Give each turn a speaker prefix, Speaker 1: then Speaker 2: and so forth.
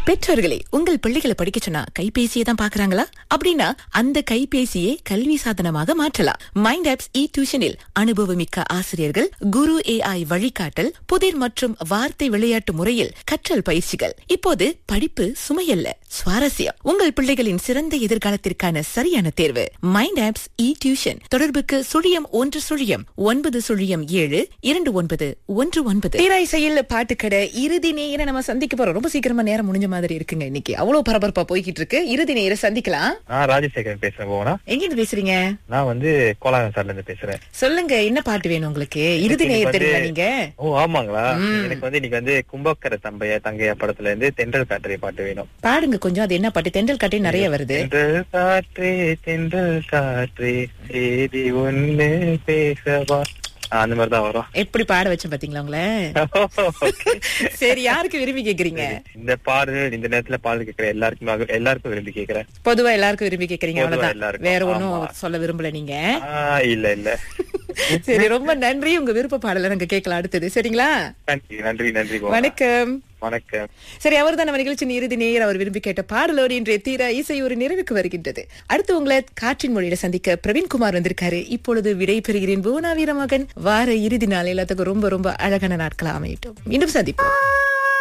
Speaker 1: பெற்றோர்களே உங்கள் பிள்ளைகளை படிக்க சொன்னா கைபேசியை தான் பாக்குறாங்களா அப்படின்னா அந்த கைபேசியை கல்வி சாதனமாக மாற்றலாம் மைண்ட் ஆப்ஸ் இ டியூஷனில் அனுபவமிக்க ஆசிரியர்கள் குரு ஏஐ வழிகாட்டல் புதிர் மற்றும் வார்த்தை விளையாட்டு முறையில் கற்றல் பயிற்சிகள் இப்போது படிப்பு சுமையல்ல சுவாரஸ்யம் உங்கள் பிள்ளைகளின் சிறந்த எதிர்காலத்திற்கான சரியான தேர்வு மைண்ட் ஆப்ஸ் இ டியூஷன் தொடர்புக்கு சுழியம் ஒன்று சுழியம் ஒன்பது சுழியம் ஏழு இரண்டு ஒன்பது ஒன்று ஒன்பது பேராயிசையில் பாட்டுக்கடை இறுதி நேர நம்ம சந்திக்க போறோம் ரொம்ப சீக்கிரமா நேரம் முடிஞ்ச மாதிரி இருக்குங்க இன்னைக்கு அவ்வளவு பரபரப்பா போய்கிட்டு இருக்கு இறுதி நேர சந்திக்கலாம்
Speaker 2: நான் ராஜசேகரன் பேசுறேன் போவனா
Speaker 1: எங்க இருந்து பேசுறீங்க
Speaker 2: நான் வந்து கோலாகம் சார்ல இருந்து பேசுறேன்
Speaker 1: சொல்லுங்க என்ன பாட்டு வேணும் உங்களுக்கு இறுதி
Speaker 2: எனக்கு
Speaker 1: நேர
Speaker 2: வந்து-
Speaker 1: தெரியுமா நீங்க
Speaker 2: ஓ ஆமாங்களா எனக்கு வந்து இன்னைக்கு வந்து கும்பக்கர தம்பைய தங்கைய படத்துல இருந்து தென்றல் காற்றை பாட்டு வேணும்
Speaker 1: பாடுங்க கொஞ்சம் அது என்ன பாட்டு தென்றல் காட்டே நிறைய வருது
Speaker 2: தென்றல் காற்றே தென்றல் காற்றே செய்தி ஒண்ணு பேசவா ஆ, அந்த மாதிரிதான் வரும்
Speaker 1: எப்படி பாட வச்சேன் பாத்தீங்களா உங்களை
Speaker 2: Okay.
Speaker 1: சரி யாருக்கு விரும்பி கேக்குறீங்க
Speaker 2: இந்த பாடல் இந்த நேரத்துல பாடல் கேட்கிற எல்லாருக்குமே எல்லாருக்கும் விரும்பி கேக்குறேன்
Speaker 1: பொதுவா எல்லாருக்கும் விரும்பி கேக்குறீங்க
Speaker 2: பொதுவா
Speaker 1: அவ்வளவுதான்
Speaker 2: எல்லாருக்கும்,
Speaker 1: வேற ஒண்ணும்
Speaker 2: ஆமா.
Speaker 1: சொல்ல விரும்பல நீங்க
Speaker 2: ஆ, இல்ல இல்ல
Speaker 1: சரி ரொம்ப நன்றி உங்க விருப்ப பாடல நாங்க கேட்கலாம் அடுத்தது சரிங்களா
Speaker 2: நன்றி நன்றி நன்றி போவனா.
Speaker 1: வணக்கம்
Speaker 2: வணக்கம்
Speaker 1: சரி அவர் தான் நம்ம நிகழ்ச்சியின் இறுதி நேயர் அவர் விரும்பி கேட்ட பாடலோடு இன்றைய தீர இசை ஒரு நிறைவுக்கு வருகின்றது அடுத்து உங்களை காற்றின் மொழியில சந்திக்க பிரவீன்குமார் வந்திருக்காரு இப்பொழுது விடை பெறுகிறேன் புவனா வீரமகன் வார இறுதி நாள் எல்லாத்துக்கும் ரொம்ப ரொம்ப அழகான நாட்களா அமையட்டும் மீண்டும் சந்திப்போம்